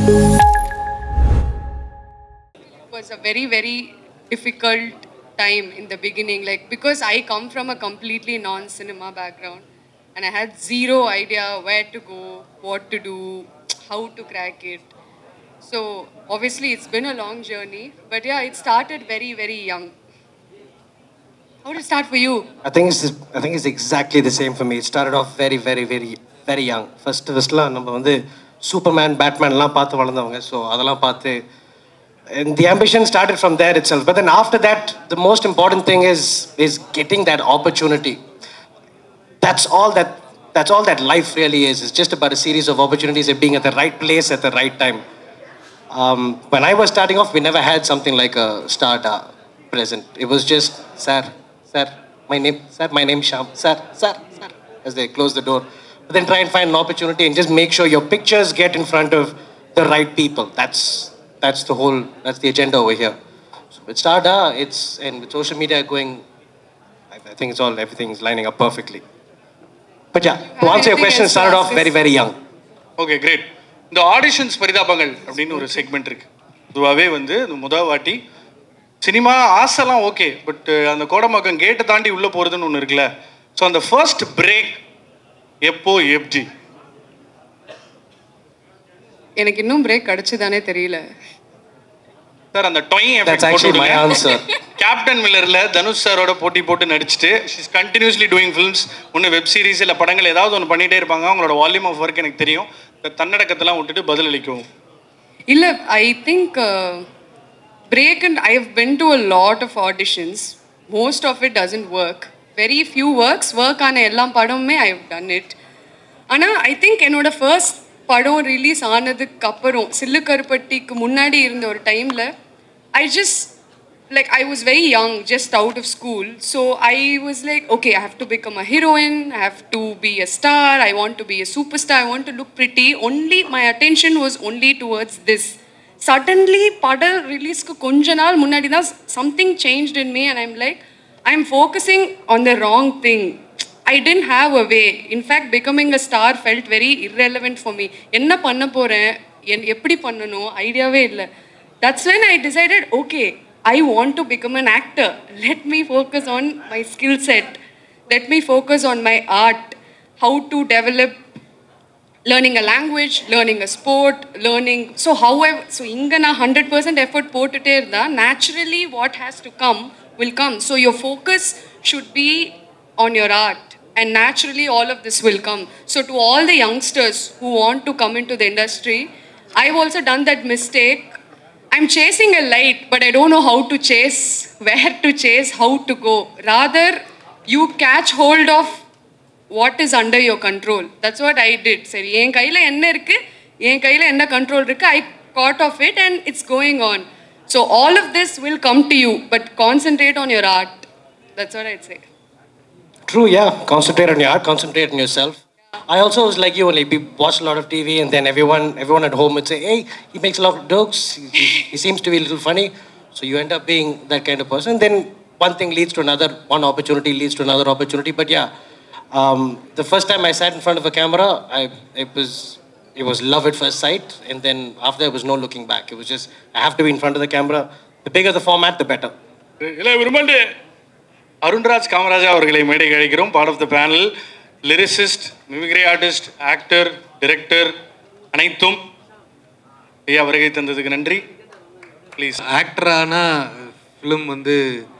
was a very very difficult time in the beginning like because i come from a completely non cinema background and i had zero idea where to go what to do how to crack it so obviously it's been a long journey but yeah it started very very young how did it start for you I think it's I think it's exactly the same for me. It started off very very very very young. First ஃபர்ஸ்ட்லாம் நம்ம வந்து Superman பேட்மேன்லாம் பார்த்து வளர்ந்தவங்க so அதெல்லாம் பார்த்து and the ambition started from there itself. But then after that, the most important thing is is getting that opportunity. That's all that that's all that life really is. It's just about a series of opportunities and being at the right place at the right time. Um, when I was starting off, we never had something like a starter present. It was just, sir, sir, my name, sir, my name Sham, sir, sir, sir, as they close the door. But then try and find an opportunity and just make sure your pictures get in front of the right people. That's that's the whole that's the agenda over here. So with Starda, it's and with social media going, I, I think it's all everything is lining up perfectly. But yeah, to answer your anything question, it else to started ask off this? very very young. Okay great இந்த auditions பரிதாபங்கள் அப்படின்னு ஒரு segment இருக்கு பொதுவாகவே வந்து இந்த முத வாட்டி சினிமா ஆசைலாம் ஓகே பட் அந்த கோடம்பாக்கம் கேட்டை தாண்டி உள்ளே போகிறதுன்னு ஒன்று இருக்குல்ல ஸோ அந்த ஃபர்ஸ்ட் பிரேக் எப்போ எப்படி எனக்கு இன்னும் பிரேக் கிடைச்சுதானே தெரியல சார் அந்த டொய் That's actually my answer. Captain மில்லரில் தனுஷ் சாரோட போட்டி போட்டு நடிச்சுட்டு ஷீஸ் கண்டினியூஸ்லி டூயிங் ஃபிலிம்ஸ் ஒன்று வெப் சீரிஸ் இல்லை படங்கள் ஏதாவது ஒன்று பண்ணிகிட்டே இருப்பாங்க அவங்களோட வால்யூம் ஆஃப் ஒர்க் எனக்கு தெரியும் இந்த தன்னடக்கத்தெல்லாம் விட்டுட்டு பதிலளிக்கும் இல்ல I think break and I have been to a lot of auditions most of it doesn't work very few works work ஆன எல்லா படமுமே ஐ ஹவ் டன் இட் ஆனால் ஐ திங்க் என்னோட ஃபர்ஸ்ட் படம் ரிலீஸ் ஆனதுக்கு அப்புறம் சில்லு கருப்பட்டிக்கு முன்னாடி இருந்த ஒரு டைமில் I just like I was very young, just out of school. So I was like, okay, I have to become a heroine. I have to be a star. I want to be a superstar. I want to look pretty. Only my attention was only towards this. Suddenly, pada release ku konja naal munnadi da something changed in me, and I'm like, I'm focusing on the wrong thing. I didn't have a way. In fact, becoming a star felt very irrelevant for me. என்ன பண்ண போறேன் என் எப்படி பண்ணணும் ஐடியாவே இல்லை that's when I decided, okay, I want to become an actor. Let me focus on my skill set. Let me focus on my art, how to develop learning a language, learning a sport, learning. So, however, so inga na 100% effort போட்டுட்டே இருந்தா naturally what has to come will come. So, your focus should be on your art. And naturally, all of this will come. So, to all the youngsters who want to come into the industry, I've also done that mistake. I'm chasing a light, but I don't know how to chase, where to chase, how to go. Rather, you catch hold of what is under your control that's what I did சரி என் கையில் என்ன இருக்குது என் கையில் என்ன control இருக்குது I got off it and it's going on so all of this will come to you but concentrate on your art that's what I'd say True, yeah. Concentrate on your art, concentrate on yourself. I also was like you, like we watched a lot of TV, and then everyone, everyone at home would say, "Hey, he makes a lot of jokes. He, he, he seems to be a little funny." So you end up being that kind of person. Then one thing leads to another. One opportunity leads to another opportunity. But yeah, um, the first time I sat in front of a camera, I it was it was love at first sight, and then after there was no looking back. It was just I have to be in front of the camera. The bigger the format, the better. இல்லை விரும்பண்டு அருண்ராஜ் காமராஜா அவர்களை மேடைக்கு அழைக்கிறோம் part of the panel lyricist mimicry artist actor director அனைத்தும் ஐயா வருகை தந்ததுக்கு நன்றி please ஆக்டரான film வந்து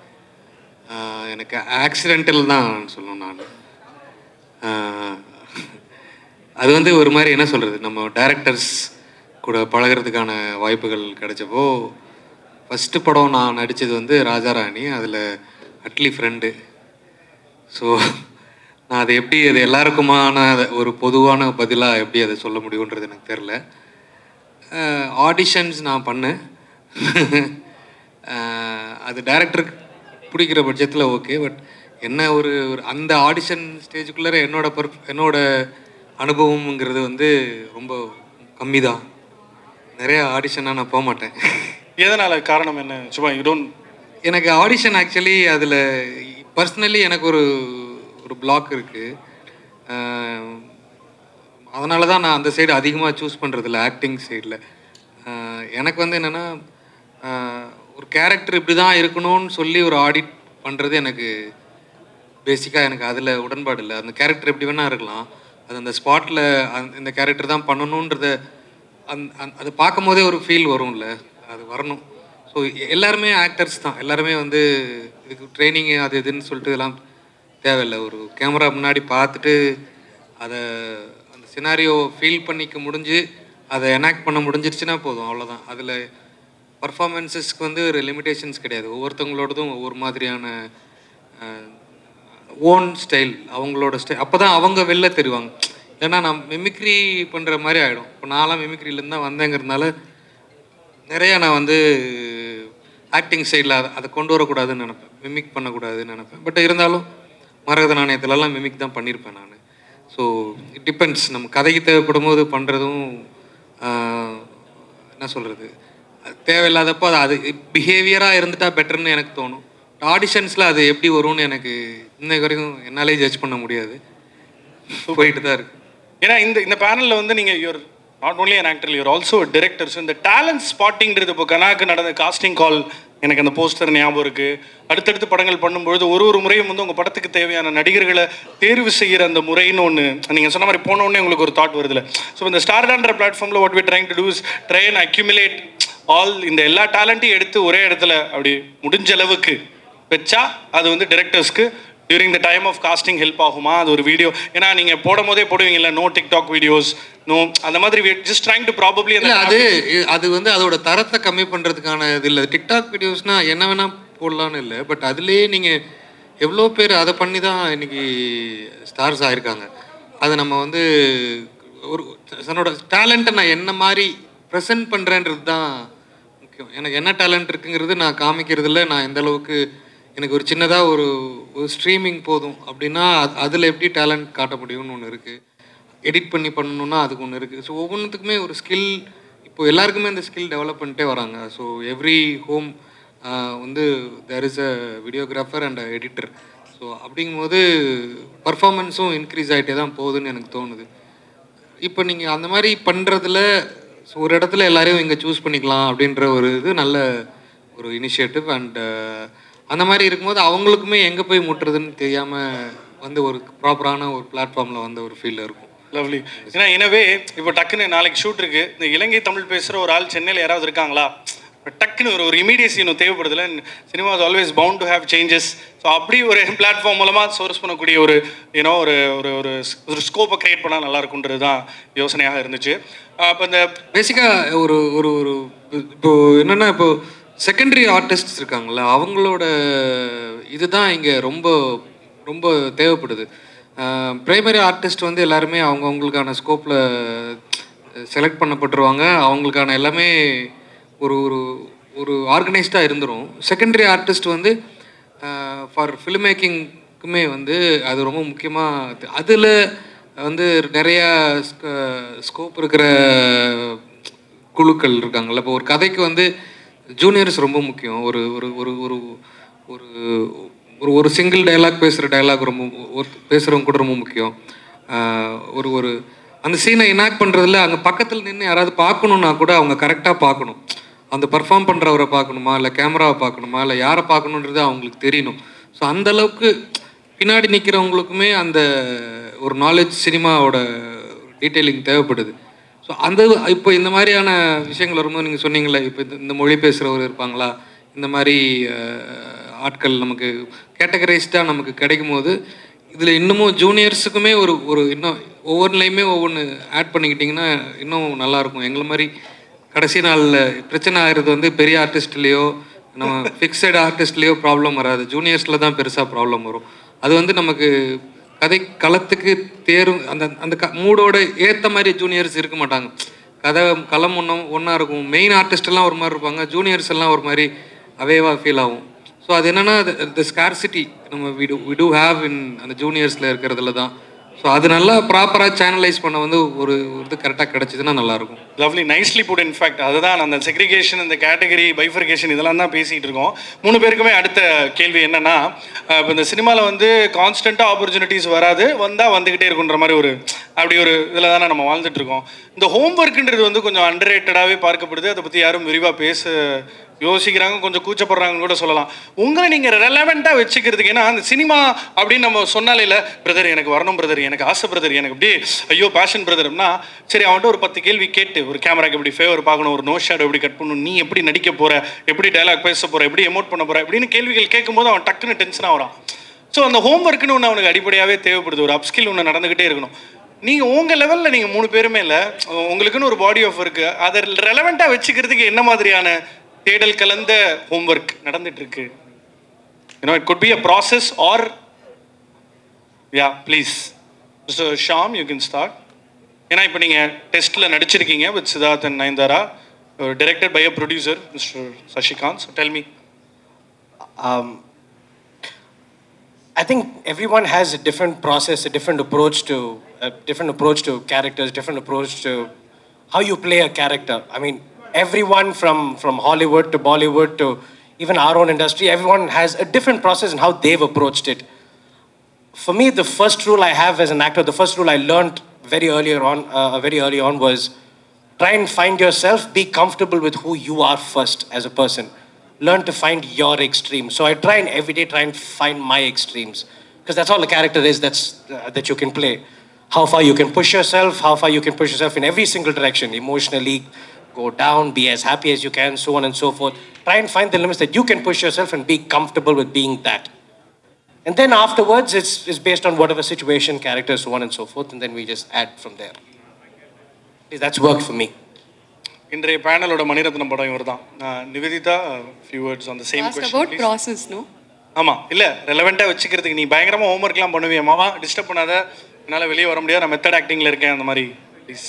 ஆஹ், எனக்கு ஆக்சிடென்டல் தான் சொல்லணும் நான் ஆஹ், அது வந்து ஒரு மாதிரி என்ன சொல்கிறது நம்ம டைரக்டர்ஸ் கூட பழகுறதுக்கான வாய்ப்புகள் கிடைச்சப்போ ஃபஸ்ட்டு படம் நான் நடித்தது வந்து ராஜாராணி அதில் அட்லி ஃப்ரெண்டு ஸோ நான் அதை எப்படி அது எல்லாருக்குமான ஒரு பொதுவான பதிலாக எப்படி அதை சொல்ல முடியுன்றது எனக்கு தெரில ஆடிஷன்ஸ் நான் பண்ணேன் அஹ் அது டேரக்டருக்கு பிடிக்கிற பட்சத்தில் ஓகே பட் என்ன ஒரு ஒரு அந்த ஆடிஷன் ஸ்டேஜுக்குள்ளே என்னோட பர் என்னோட அனுபவம்ங்கிறது வந்து ரொம்ப கம்மி தான் நிறைய ஆடிஷனாக நான் போக மாட்டேன் எதனால காரணம் என்ன சும்மா யூ டோன்ட் எனக்கு ஆடிஷன் ஆக்சுவலி அதில் பர்சனலி எனக்கு ஒரு ஒரு பிளாக் இருக்குது அதனால தான் நான் அந்த சைடு அதிகமாக சூஸ் பண்ணுறதில்ல ஆக்டிங் சைடில் எனக்கு வந்து என்னென்னா ஒரு கேரக்டர் இப்படி தான் இருக்கணும்னு சொல்லி ஒரு ஆடிட் பண்ணுறது எனக்கு பேசிக்காக எனக்கு அதில் உடன்பாடு இல்லை அந்த கேரக்டர் எப்படி வேணால் இருக்கலாம் அது அந்த ஸ்பாட்டில் இந்த கேரக்டர் தான் பண்ணணுன்றத அந் அந் அது பார்க்கும் போதே ஒரு ஃபீல் வரும்ல அது வரணும் ஸோ எல்லாருமே ஆக்டர்ஸ் தான் எல்லாருமே வந்து இதுக்கு ட்ரைனிங் அது இதுன்னு சொல்லிட்டு இதெல்லாம் தேவையில்லை ஒரு கேமரா முன்னாடி பார்த்துட்டு அதை அந்த சினாரியோ ஃபீல் பண்ணிக்க முடிஞ்சு அதை எனாக்ட் பண்ண முடிஞ்சிருச்சுன்னா போதும் அவ்வளோதான் அதில் பர்ஃபார்மன்ஸஸ்க்கு வந்து ஒரு லிமிடேஷன்ஸ் கிடையாது ஒவ்வொருத்தவங்களோடதும் ஒவ்வொரு மாதிரியான ஓன் ஸ்டைல் அவங்களோட ஸ்டைல் அப்போ தான் அவங்க வெளில தெரிவாங்க ஏன்னா நான் மிமிக்ரி பண்ணுற மாதிரி ஆகிடும் இப்போ நான்லாம் மிமிக்ரிலேருந்து தான் வந்தேங்கிறதுனால நிறையா நான் வந்து ஆக்டிங் சைடில் அதை அதை கொண்டு வரக்கூடாதுன்னு நினப்பேன் மிமிக் பண்ணக்கூடாதுன்னு நினப்பேன் பட் இருந்தாலும் மரகத நாணயத்துலலாம் மிமிக் தான் பண்ணியிருப்பேன் நான் ஸோ இட் டிபெண்ட்ஸ் நம்ம கதைக்கு தேவைப்படும் போது பண்ணுறதும் என்ன சொல்கிறது தேவையில்லாதப்போ அது அது பிஹேவியராக இருந்துட்டா பெட்டர்னு எனக்கு தோணும் ஆடிஷன்ஸில் அது எப்படி வரும்னு எனக்கு இன்னைக்கு வரைக்கும் என்னாலே ஜட்ஜ் பண்ண முடியாது போயிட்டு தான் இருக்கு ஏன்னா இந்த இந்த பேனலில் வந்து நீங்கள் you're not only an actor you're also director so இந்த டேலண்ட் ஸ்பாட்டிங்கிறது இப்போ கனாக்கு நடந்த காஸ்டிங் கால் எனக்கு அந்த போஸ்டர் ஞாபகம் இருக்குது அடுத்தடுத்து படங்கள் பண்ணும்பொழுது ஒரு ஒரு முறையும் வந்து உங்கள் படத்துக்கு தேவையான நடிகர்களை தேர்வு செய்கிற அந்த முறைன்னு ஒன்று நீங்கள் சொன்ன மாதிரி போன உடனே உங்களுக்கு ஒரு தாட் வருதுல ஸோ இந்த ஸ்டார்டான்ற பிளாட்ஃபார்மில் what we trying to do is try and accumulate all இந்த எல்லா டேலண்ட்டையும் எடுத்து ஒரே இடத்துல அப்படி முடிஞ்ச அளவுக்கு வச்சா அது வந்து டிரெக்டர்ஸ்க்கு during the time of casting help ஆகுமா அது ஒரு வீடியோ ஏன்னா நீங்கள் போடும் போதே போடுவீங்கல்ல நோ டிக்டாக் வீடியோஸ் நோ அந்த மாதிரி ஜஸ்ட் ட்ரைங் டு ப்ராபப்ளி இல்லை அது அது வந்து அதோட தரத்தை கம்மி பண்ணுறதுக்கான இது இல்லை டிக்டாக் வீடியோஸ்னா என்ன வேணால் போடலான்னு இல்லை பட் அதுலேயே நீங்கள் எவ்வளோ பேர் அதை பண்ணி தான் இன்னைக்கு ஸ்டார்ஸ் ஆயிருக்காங்க அது நம்ம வந்து ஒரு தன்னோட டேலண்ட்டை நான் என்ன மாதிரி ப்ரெசென்ட் பண்ணுறேன்றது தான் முக்கியம் எனக்கு என்ன டேலண்ட் இருக்குங்கிறது நான் காமிக்கிறதுல நான் எந்த அளவுக்கு எனக்கு ஒரு சின்னதாக ஒரு ஒரு ஸ்ட்ரீமிங் போதும் அப்படின்னா அதில் எப்படி டேலண்ட் காட்ட முடியும்னு ஒன்று இருக்குது எடிட் பண்ணி பண்ணணும்னா அதுக்கு ஒன்று இருக்குது ஸோ ஒவ்வொன்றுத்துக்குமே ஒரு ஸ்கில் இப்போ எல்லாருக்குமே இந்த ஸ்கில் டெவலப் பண்ணிட்டே வராங்க ஸோ எவ்ரி ஹோம் வந்து there is a videographer and editor so அப்படிங்கும்போது பர்ஃபார்மன்ஸும் இன்க்ரீஸ் ஆகிட்டே தான் போகுதுன்னு எனக்கு தோணுது இப்போ நீங்கள் அந்த மாதிரி பண்ணுறதுல ஒரு இடத்துல எல்லாரையும் இங்கே சூஸ் பண்ணிக்கலாம் அப்படின்ற ஒரு இது நல்ல ஒரு இனிஷியேட்டிவ் அண்ட் அந்த மாதிரி இருக்கும்போது அவங்களுக்குமே எங்கே போய் முட்டுறதுன்னு தெரியாமல் வந்து ஒரு ப்ராப்பரான ஒரு பிளாட்ஃபார்மில் வந்து ஒரு ஃபீல் இருக்கும் லவ்லி ஏன்னா எனவே இப்போ டக்குன்னு நாளைக்கு ஷூட் இருக்கு இந்த இலங்கை தமிழ் பேசுகிற ஒரு ஆள் சென்னையில் யாராவது இருக்காங்களா டக்குன்னு ஒரு ஒரு இமீடியசி இன்னும் தேவைப்படுதுல cinema is always bound to have changes so அப்படி ஒரு பிளாட்ஃபார்ம் மூலமாக சோர்ஸ் பண்ணக்கூடிய ஒரு யூனோ ஒரு ஒரு ஒரு ஒரு ஸ்கோப்பை க்ரியேட் பண்ணால் நல்லா இருக்குன்றது தான் யோசனையாக இருந்துச்சு அப்போ இந்த பேசிக்காக ஒரு ஒரு ஒரு இப்போ என்னென்னா இப்போ செகண்டரி ஆர்டிஸ்ட்ஸ் இருக்காங்கல்ல அவங்களோட இதுதான் இங்கே ரொம்ப ரொம்ப தேவைப்படுது ப்ரைமரி ஆர்டிஸ்ட் வந்து எல்லாருமே அவங்கவுங்களுக்கான ஸ்கோப்பில் செலக்ட் பண்ணப்பட்டுருவாங்க அவங்களுக்கான எல்லாமே ஒரு ஒரு ஒரு ஆர்கனைஸ்டாக இருந்துரும் செகண்டரி ஆர்டிஸ்ட் வந்து ஃபார் ஃபிலிம் மேக்கிங்க்குமே வந்து அது ரொம்ப முக்கியமாக அதில் வந்து நிறையா ஸ்கோப் இருக்கிற குழுக்கள் இருக்காங்கல்ல இப்போ ஒரு கதைக்கு வந்து ஜூனியர்ஸ் ரொம்ப முக்கியம் ஒரு ஒரு ஒரு ஒரு ஒரு ஒரு ஒரு சிங்கிள் டைலாக் பேசுகிற டைலாக் ரொம்ப ஒரு பேசுகிறவங்க கூட ரொம்ப முக்கியம் ஆஹ் ஒரு ஒரு அந்த சீனை இனாக்ட் பண்ணுறதுல அங்கே பக்கத்தில் நின்று யாராவது பார்க்கணுன்னா கூட அவங்க கரெக்டாக பார்க்கணும் அந்த பர்ஃபார்ம் பண்ணுறவரை பார்க்கணுமா இல்லை கேமராவை பார்க்கணுமா இல்லை யாரை பார்க்கணுன்றது அவங்களுக்கு தெரியணும் ஸோ அந்த அளவுக்கு பின்னாடி நிற்கிறவங்களுக்குமே அந்த ஒரு நாலேஜ் சினிமாவோட டீட்டெயிலிங் தேவைப்படுது ஸோ அந்த இப்போ இந்த மாதிரியான விஷயங்கள் வரும்போது நீங்கள் சொன்னீங்களே இப்போ இந்த- இந்த மொழி பேசுகிறவர் இருப்பாங்களா இந்த மாதிரி அஹ், ஆட்கள் நமக்கு கேட்டகரைஸ்டாக நமக்கு கிடைக்கும் போது இதில் இன்னமும் ஜூனியர்ஸுக்குமே ஒரு ஒரு இன்னும் ஒவ்வொன்றுலையுமே ஒவ்வொன்று ஆட் பண்ணிக்கிட்டிங்கன்னா இன்னும் நல்லாயிருக்கும் எங்களை மாதிரி கடைசி நாளில் பிரச்சனை ஆகிறது வந்து பெரிய ஆர்டிஸ்ட்லேயோ நம்ம ஃபிக்ஸட் ஆர்டிஸ்ட்லேயோ ப்ராப்ளம் வராது ஜூனியர்ஸில் தான் பெருசாக ப்ராப்ளம் வரும் அது வந்து நமக்கு கதை களத்துக்கு தேரும் அந்த அந்த க மூடோட ஏற்ற மாதிரி ஜூனியர்ஸ் இருக்க மாட்டாங்க கதை களம் ஒன்றும் ஒன்றா இருக்கும் மெயின் ஆர்டிஸ்ட் எல்லாம் ஒரு மாதிரி இருப்பாங்க ஜூனியர்ஸ் எல்லாம் ஒரு மாதிரி அவேவாக ஃபீல் ஆகும் ஸோ அது என்னென்னா த ஸ்கார்சிட்டி நம்ம we do we do have in அந்த ஜூனியர்ஸில் இருக்கிறதுல தான் ஸோ ஸோ அது நல்லா ப்ராப்பராக சேனலைஸ் பண்ண வந்து ஒரு ஒரு இது கரெக்டாக கிடச்சிதுன்னா நல்லாயிருக்கும் லவ்லி நைஸ்லி புட் இன்ஃபேக்ட் அதுதான் அந்த செக்ரிகேஷன் இந்த கேட்டகரி பைஃபர்கேஷன் இதெல்லாம் தான் பேசிகிட்டு இருக்கோம் மூணு பேருக்குமே அடுத்த கேள்வி என்னன்னா அஹ் இப்போ இந்த சினிமாவில் வந்து கான்ஸ்டண்ட்டாக ஆப்பர்ச்சுனிட்டிஸ் வராது வந்தால் வந்துக்கிட்டே இருக்குன்ற மாதிரி ஒரு அப்படி ஒரு இதில் தானே நம்ம வாழ்ந்துட்டு இருக்கோம் இந்த ஹோம் ஒர்க்குன்றது வந்து கொஞ்சம் அண்டர் பார்க்கப்படுது அதை பற்றி யாரும் விரிவாக பேச யோசிக்கிறாங்க கொஞ்சம் கூச்சப்படுறாங்கன்னு கூட சொல்லலாம் உங்களை நீங்கள் ரெலவெண்ட்டாக வச்சுக்கிறதுக்கு ஏன்னா அந்த சினிமா அப்படின்னு நம்ம சொன்னாலே இல்லை பிரதர் எனக்கு வரணும் பிரதர் எனக்கு ஆசை பிரதர் எனக்கு அப்படியே ஐயோ பேஷன் பிரதர்னா சரி அவன்கிட்ட ஒரு பத்து கேள்வி கேட்டு ஒரு கேமராக்கு எப்படி ஃபேவர் பார்க்கணும் ஒரு நோ ஷேடோ எப்படி கட் பண்ணணும் நீ எப்படி நடிக்க போற எப்படி டயலாக் பேச போற எப்படி எமோட் பண்ண போற இப்படின்னு கேள்விகள் கேட்கும்போது அவன் டக்குன்னு டென்ஷனாக வரான் ஸோ அந்த ஹோம் ஒர்க்குன்னு ஒன்று அவனுக்கு அடிப்படையாகவே தேவைப்படுது ஒரு அப்ஸ்கில் ஒன்று நடந்துக்கிட்டே இருக்கணும் நீங்கள் உங்கள் லெவலில் நீங்கள் மூணு பேருமே இல்லை உங்களுக்குன்னு ஒரு பாடி ஆஃப் ஒர்க்கு அதை ரெலவெண்ட்டாக வச்சுக்கிறதுக்கு என்ன மாதிரியான தேடல் கலந்த ஹோம் ஒர்க் நடந்துட்டு இருக்கு you know it could be a process or yeah please mister Shaam you can start ஏன்னா இப்போ நீங்கள் டெஸ்ட்டில் நடிச்சிருக்கீங்க with Siddharth and Nayanthara directed by a producer mister Sasikanth tell me um, I think everyone has a different process, a different approach to a different approach to characters, different approach to how you play a character. I mean, everyone from from Hollywood to Bollywood to even our own industry, everyone has a different process in how they've approached it. For me, the first rule I have as an actor, the first rule I learned very earlier on, uh, very early on, was try and find yourself, be comfortable with who you are first as a person. Learn to find your extremes. So I try and every day try and find my extremes because that's all a character is. That's uh, that you can play. How far you can push yourself, how far you can push yourself in every single direction, emotionally, go down, be as happy as you can, so on and so forth. Try and find the limits that you can push yourself and be comfortable with being that. And then afterwards, it's, it's based on whatever situation, character, so on and so forth, and then we just add from there. That's worked for me. இன்றைய பேனலோட மணிரத்னம் படம் இவர் தான் Nivedhitha few words on the same Asked about process, no? ஆமாம் இல்லை ரெலவெண்ட்டாக வச்சுக்கிறதுக்கு நீ பயங்கரமாக ஹோம்ஒர்க்லாம் பண்ணுவியா மாமா டிஸ்டர்ப் பண்ணாத என்னால் வெளியே வர முடியாது நான் மெத்தட் ஆக்டிங்கில் இருக்கேன் அந்த மாதிரி ப்ளீஸ்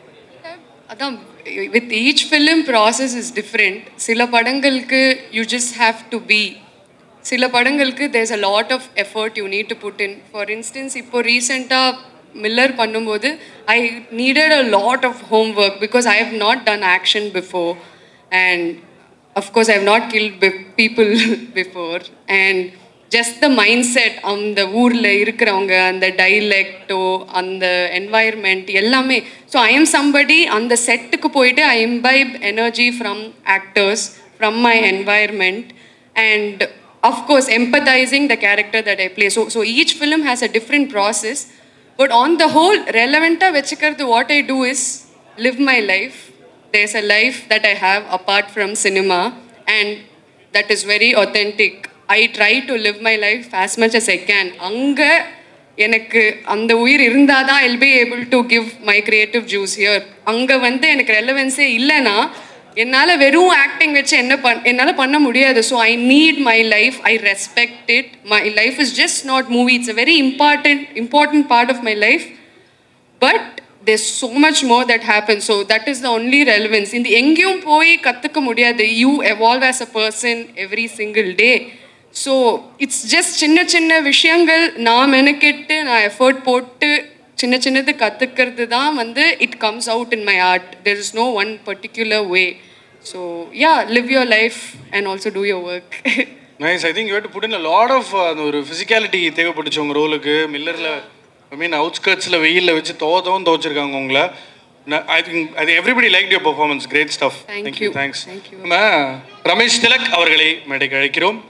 அதான் with each film process is different சில படங்களுக்கு you just have to be சில படங்களுக்கு there's a lot of effort you need to put in for instance இப்போ ரீசெண்டாக மில்லர் பண்ணும்போது I needed a lot of home work because I have not done action before and of course I have not kill people before and just the mind set அந்த ஊரில் இருக்கிறவங்க அந்த டைலெக்டோ அந்த environment எல்லாமே so I am somebody அந்த செட்டுக்கு போயிட்டு I imbibe energy from actors from my environment and of course empathising the character that I play so so each film has a different process but on the whole ரெலவெண்ட்டாக வச்சுக்கிறது what I do is live my life there's a life that I have apart from cinema, and that is very authentic. I try to live my life as much as I can. அங்க எனக்கு அந்த உயிர் இருந்தால் தான் I'll be able to give my creative juice here. அங்கே வந்து எனக்கு ரெலவென்ஸே இல்லைன்னா என்னால் வெறும் ஆக்டிங் வச்சு என்ன பண் என்னால் பண்ண முடியாது so I need my life I respect it my life is just not movie it's a very important important part of my life but there's so much more that happens so that is the only relevance இந்த எங்கேயும் போய் கற்றுக்க முடியாது you evolve as a person every single day so it's just சின்ன சின்ன விஷயங்கள் நான் மெனக்கெட்டு நான் எஃபர்ட் போட்டு சின்ன சின்னது கற்றுக்கிறது தான் வந்து it comes out in my art there is no one particular way so yeah live your life and also do your work nice I think you to put in lot of அந்த ஒரு physicality தேவைப்பட்டுச்சு உங்கள் ரோலுக்கு மில்லரில் ஐ மீன் அவுட்ஸ்கர்ட்ஸில் வெயிலில் வச்சு தோதவும் துவச்சிருக்காங்க உங்களை ஐ திங்க் அது everybody like your performance great stuff Thank thank you you. Thanks Thank you. நம்ம ரமேஷ் திலக் அவர்களை மேடைக்கு அழைக்கிறோம்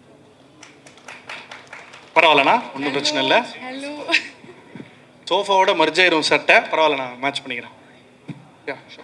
பரவாயில்லண்ணா ஒன்றும் பிரச்சனை இல்லை ஹலோ சோஃபாவோட மர்ஜ் ஆயிரும் சட்டை பரவாயில்ல நான் மேட்ச் பண்ணிக்கிறேன் Yeah, sure.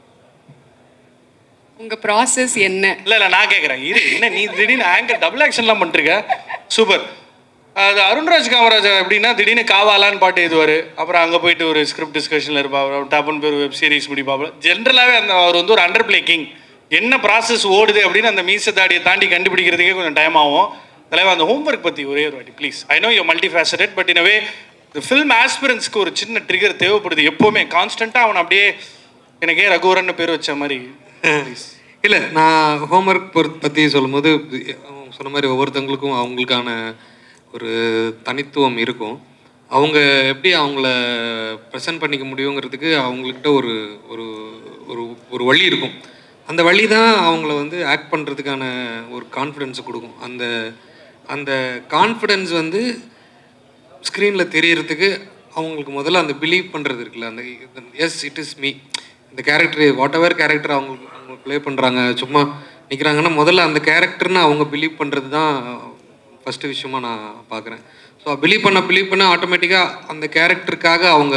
உங்கள் ப்ராசஸ் என்ன இல்ல இல்ல நான் கேட்குறேன் இரு என்ன நீ திடீர்னு ஆங்கர் டபுள் ஆக்ஷன்லாம் பண்ணிருக்க சூப்பர் அது அருண்ராஜ் காமராஜ் எப்படின்னா திடீர்னு காவாலான்னு பாட்டு எழுதுவார் அப்புறம் அங்கே போயிட்டு ஒரு ஸ்கிரிப்ட் டிஸ்கஷனில் இருப்பார் டப்புன்னு பேர் வெப் சீரிஸ் முடிப்பாப்புல ஜென்ரலாகவே அந்த அவர் வந்து ஒரு அண்டர் பிளே கிங் என்ன ப்ராசஸ் ஓடுது அப்படின்னு அந்த மீச தாடியை தாண்டி கண்டுபிடிக்கிறதுக்கே கொஞ்சம் டைம் ஆகும் தலைவா அந்த ஹோம்ஒர்க் பற்றி ஒரே ஒரு வாட்டி please I know you multifaceted but in way இந்த ஃபில்ம் ஆஸ்பிரன்ஸ்க்கு ஒரு சின்ன ட்ரிகர் தேவைப்படுது எப்போவுமே கான்ஸ்டண்ட்டாக அவன் அப்படியே எனக்கே ரகுவரன் பேர் வச்ச மாதிரி ப்ளீஸ் இல்லை நான் ஹோம்ஒர்க் பொறுத்து பற்றி சொல்லும்போது அவங்க சொன்ன மாதிரி ஒவ்வொருத்தவங்களுக்கும் அவங்களுக்கான ஒரு தனித்துவம் இருக்கும் அவங்க எப்படி அவங்கள ப்ரெசென்ட் பண்ணிக்க முடியுங்கிறதுக்கு அவங்கக்கிட்ட ஒரு ஒரு ஒரு ஒரு வழி இருக்கும் அந்த வழி தான் அவங்கள வந்து ஆக்ட் பண்ணுறதுக்கான ஒரு கான்ஃபிடென்ஸை கொடுக்கும் அந்த அந்த கான்ஃபிடென்ஸ் வந்து ஸ்க்ரீனில் தெரியறதுக்கு அவங்களுக்கு முதல்ல அந்த பிலீவ் பண்ணுறது இருக்குல்ல அந்த எஸ் இட் இஸ் மீ இந்த கேரக்டர் வாட் எவர் கேரக்டர் அவங்க அவங்க ப்ளே பண்ணுறாங்க சும்மா நிற்கிறாங்கன்னா முதல்ல அந்த கேரக்டர்னு அவங்க பிலீவ் பண்ணுறது தான் ஃபஸ்ட்டு விஷயமா நான் பார்க்குறேன் ஸோ பிலீவ் பண்ண பிலீவ் பண்ண ஆட்டோமேட்டிக்காக அந்த கேரக்டருக்காக அவங்க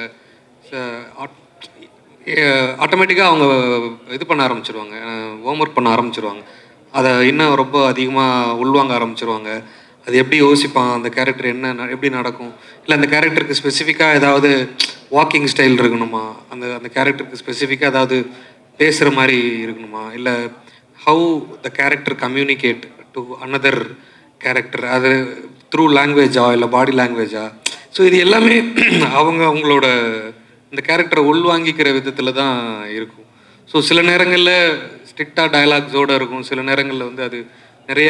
ஆட்டோமேட்டிக்காக அவங்க இது பண்ண ஆரம்பிச்சிருவாங்க ஹோம்ஒர்க் பண்ண ஆரம்பிச்சிருவாங்க அதை இன்னும் ரொம்ப அதிகமாக உள்வாங்க ஆரம்பிச்சிருவாங்க அது எப்படி யோசிப்பான் அந்த கேரக்டர் என்ன ந- எப்படி நடக்கும் இல்லை அந்த கேரக்டருக்கு ஸ்பெசிஃபிக்காக ஏதாவது வாக்கிங் ஸ்டைல் இருக்கணுமா அந்த அந்த கேரக்டருக்கு ஸ்பெசிஃபிக்காக ஏதாவது பேசுகிற மாதிரி இருக்கணுமா இல்லை how the character communicate to another character அது த்ரூ லாங்குவேஜா இல்லை பாடி லாங்குவேஜா ஸோ இது எல்லாமே அவங்க அவங்களோட இந்த கேரக்டரை உள்வாங்கிக்கிற விதத்தில் தான் இருக்கும் ஸோ சில நேரங்களில் ஸ்ட்ரிக்டாக டயலாக்ஸோடு இருக்கும் சில நேரங்களில் வந்து அது நிறைய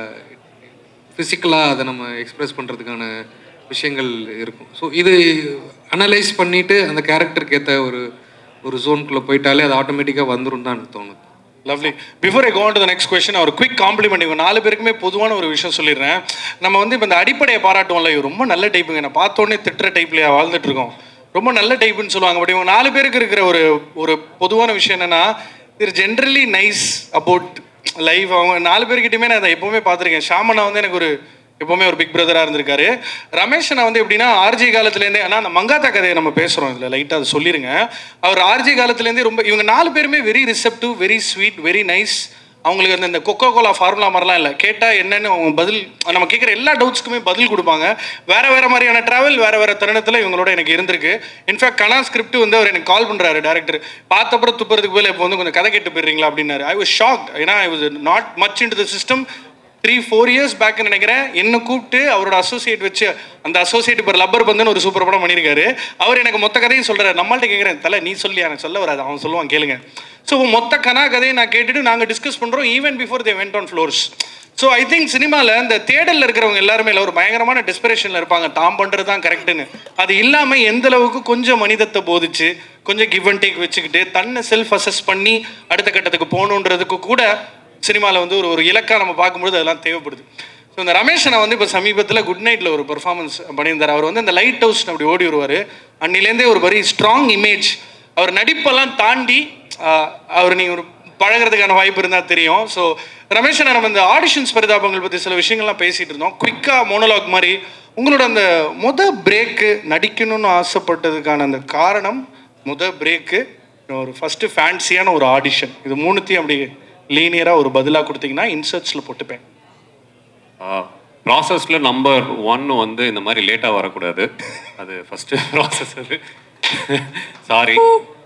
ஃபிசிக்கலாக அதை நம்ம எக்ஸ்பிரஸ் பண்ணுறதுக்கான விஷயங்கள் இருக்கும் ஸோ இது அனலைஸ் பண்ணிவிட்டு அந்த கேரக்டருக்கு ஏற்ற ஒரு ஒரு ஜோனுக்குள்ளே போயிட்டாலே அது ஆட்டோமேட்டிக்காக வந்துடும் தான் எனக்கு தோணுது lovely before I go on to the next question ஒரு குவிக் காம்ப்ளிமெண்ட் இவங்க நாலு பேருக்குமே பொதுவான ஒரு விஷயம் சொல்லிடுறேன் நம்ம வந்து இப்போ இந்த அடிப்படையை பாராட்டுவோம்ல இவர் ரொம்ப நல்ல டைப்புங்க நான் பார்த்தோன்னே திட்டுற டைப்லையா வாழ்ந்துட்டு இருக்கோம் ரொம்ப நல்ல டைப்புன்னு சொல்லுவாங்க பட் இவங்க நாலு பேருக்கு இருக்கிற ஒரு ஒரு பொதுவான விஷயம் என்னன்னா இது ஜென்ரலி நைஸ் அபவுட் லைஃப் அவங்க நாலு பேர்கிட்டயுமே நான் அதை எப்பவுமே பார்த்துருக்கேன் ஷாமனா வந்து எனக்கு ஒரு எப்பவுமே ஒரு பிக் பிரதராக இருந்திருக்காரு ரமேஷ் அண்ணா வந்து எப்படின்னா ஆர்ஜி காலத்துலேருந்தே ஆனால் அந்த மங்காத்தா கதையை நம்ம பேசுகிறோம் இதில் லைட்டாக அதை சொல்லிருங்க அவர் ஆர்ஜி காலத்துலேருந்தே ரொம்ப இவங்க நாலு பேருமே very receptive very sweet very nice அவங்களுக்கு அந்த இந்த கொக்கோ கோலா ஃபார்முலா மாதிரிலாம் இல்லை கேட்டால் என்னன்னு அவங்க பதில் நம்ம கேட்குற எல்லா டவுட்ஸ்க்குமே பதில் கொடுப்பாங்க வேற வேற மாதிரியான ட்ராவல் வேற வேற தருணத்தில் இவங்களோட எனக்கு இருந்திருக்கு இன்ஃபேக்ட் கனா ஸ்கிரிப்ட் வந்து அவர் எனக்கு கால் பண்ணுறாரு டேரக்டர் பார்த்தப்பறம் துப்புறதுக்கு போல இப்போ வந்து கொஞ்சம் கதை கேட்டு போயிடுறீங்களா அப்படின்னாரு ஐ வாஸ் ஷாக் ஏன்னா I was not much in to the system three four years back நினைக்கிறேன் என்ன கூப்பிட்டு அவரோட அசோசியேட் வச்சு அந்த அசோசியேட் இப்போ லப்பர் பந்துன்னு ஒரு சூப்பர் படம் பண்ணியிருக்காரு அவர் எனக்கு மொத்த கதையும் சொல்றாரு நம்மள்ட்ட கேட்குறேன் தலை நீ சொல்லி எனக்கு சொல்ல வராது அவன் சொல்லுவான் கேளுங்க ஸோ மொத்த கனா கதையை நான் கேட்டுட்டு நாங்கள் டிஸ்கஸ் பண்ணுறோம் even before they went on floors so I think சினிமாவில் இந்த தேடலில் இருக்கிறவங்க எல்லாருமே இல்லை ஒரு பயங்கரமான டிஸ்பிரேஷனில் இருப்பாங்க தாம் பண்ணுறது தான் கரெக்டுன்னு அது இல்லாமல் எந்த அளவுக்கு கொஞ்சம் மனிதத்தை போதிச்சு கொஞ்சம் கிவ் அண்ட் டேக் வச்சுக்கிட்டு தன்னை செல்ஃப் அசஸ் பண்ணி அடுத்த கட்டத்துக்கு போகணுன்றதுக்கு கூட சினிமாவில் வந்து ஒரு ஒரு இலக்கா நம்ம பார்க்கும்போது அதெல்லாம் தேவைப்படுது ஸோ இந்த ரமேஷ் அண்ணா வந்து இப்போ சமீபத்தில் குட் நைட்டில் ஒரு பெர்ஃபார்மன்ஸ் பண்ணியிருந்தார் அவர் வந்து இந்த லைட் ஹவுஸ் அப்படி ஓடி வருவார் அன்னிலேருந்தே ஒரு வெரி ஸ்ட்ராங் இமேஜ் அவர் நடிப்பெல்லாம் தாண்டி ஆஹ், அவர் நீங்கள் ஒரு பழகிறதுக்கான வாய்ப்பு இருந்தால் தெரியும் ஸோ ரமேஷ் அண்ணா நம்ம இந்த ஆடிஷன்ஸ் பரிதாபங்கள் பற்றி சில விஷயங்கள்லாம் பேசிகிட்டு இருந்தோம் குயிக்காக மோனோலாக் மாதிரி உங்களோட அந்த முத பிரேக்கு நடிக்கணும்னு ஆசைப்பட்டதுக்கான அந்த காரணம் முத பிரேக்கு ஒரு ஃபஸ்ட்டு ஃபேன்சியான ஒரு ஆடிஷன் இது மூணுத்தையும் அப்படி லீனியராக ஒரு பதிலாக கொடுத்தீங்கன்னா இன்சர்ட்ஸில் போட்டுப்பேன் ப்ராசஸில் நம்பர் ஒன்று வந்து இந்த மாதிரி லேட்டாக வரக்கூடாது அது ஃபஸ்ட்டு ப்ராசஸ் அது சாரி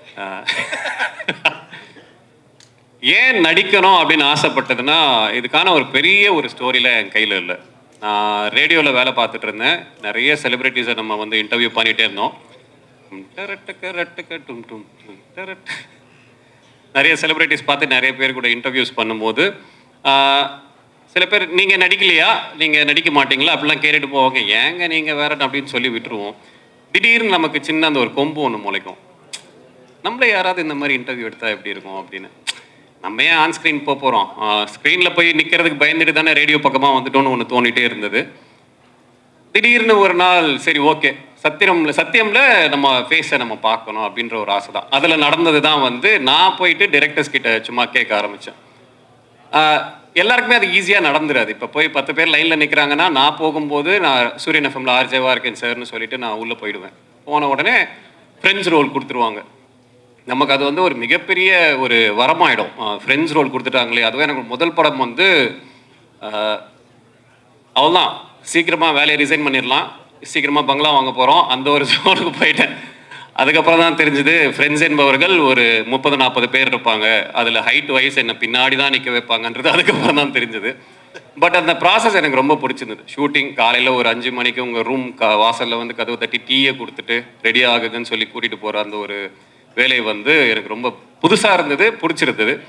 ஏன் நடிக்கணும் அப்படின்னு ஆசைப்பட்டதுன்னா இதுக்கான ஒரு பெரிய ஒரு ஸ்டோரியில் என் கையில் இல்லை நான் ரேடியோவில் வேலை பார்த்துட்டு இருந்தேன் நிறைய செலிப்ரிட்டிஸை நம்ம வந்து இன்டர்வியூ பண்ணிகிட்டே இருந்தோம் டும் டரட்டக்க ரட்டக்க டும் டும் டும் டரட்ட. நிறைய செலிப்ரிட்டிஸ் பார்த்து நிறைய பேர் கூட இன்டர்வியூஸ் பண்ணும்போது ஆஹ், சில பேர் நீங்கள் நடிக்கலையா நீங்கள் நடிக்க மாட்டீங்களா அப்படிலாம் கேட்டுட்டு போவாங்க ஏங்க நீங்கள் வேற அப்படின்னு சொல்லி விட்டுருவோம் திடீர்னு நமக்கு சின்ன அந்த ஒரு கொம்பு ஒன்று முளைக்கும் நம்மள யாராவது இந்த மாதிரி இன்டர்வியூ எடுத்தா எப்படி இருக்கும் அப்படின்னு நம்ம ஏன் ஆன் ஸ்க்ரீன் போக போகிறோம் ஸ்க்ரீனில் போய் நிற்கிறதுக்கு பயந்துட்டு தானே ரேடியோ பக்கமாக வந்துட்டோன்னு ஒன்று தோணிட்டே இருந்தது திடீர்னு ஒரு நாள் சரி ஓகே சத்தியம்ல சத்தியம்ல நம்ம ஃபேஸை நம்ம பார்க்கணும் அப்படின்ற ஒரு ஆசை தான் அதில் நடந்தது தான் வந்து நான் போயிட்டு டிரெக்டர்ஸ் கிட்ட சும்மா கேட்க ஆரம்பித்தேன் எல்லாருக்குமே அது ஈஸியாக நடந்துராது இப்போ போய் பத்து பேர் லைனில் நிற்கிறாங்கன்னா நான் போகும்போது நான் சூரியன் எஃப்எம்ல ஆர்ஜேவா இருக்கேன் சார்னு சொல்லிட்டு நான் உள்ளே போயிடுவேன் போன உடனே ஃப்ரெண்ட்ஸ் ரோல் கொடுத்துருவாங்க நமக்கு அது வந்து ஒரு மிகப்பெரிய ஒரு வரமாயிடும் ஃப்ரெண்ட்ஸ் ரோல் கொடுத்துட்டாங்களே அதுவே எனக்கு முதல் படம் வந்து ஆஹ், அவ்வளோதான் சீக்கிரமாக வேலையை ரிசைன் பண்ணிடலாம் சீக்கிரமாக பங்களா வாங்க போகிறோம் அந்த ஒரு ஜோனுக்கு போயிட்டேன் அதுக்கப்புறம் தான் தெரிஞ்சது ஃப்ரெண்ட்ஸ் என்பவர்கள் ஒரு முப்பது நாற்பது பேர் இருப்பாங்க அதில் ஹைட் வைஸ் என்னை பின்னாடி தான் நிற்க வைப்பாங்கன்றது அதுக்கப்புறம் தான் தெரிஞ்சது பட் அந்த ப்ராசஸ் எனக்கு ரொம்ப பிடிச்சிருந்தது ஷூட்டிங் காலையில் ஒரு அஞ்சு மணிக்கு உங்கள் ரூம் க வாசலில் வந்து கதவு தட்டி டீயை கொடுத்துட்டு ரெடி ஆகுதுன்னு சொல்லி கூட்டிகிட்டு போகிற அந்த ஒரு வேலை வந்து எனக்கு ரொம்ப புதுசாக இருந்தது பிடிச்சிருந்தது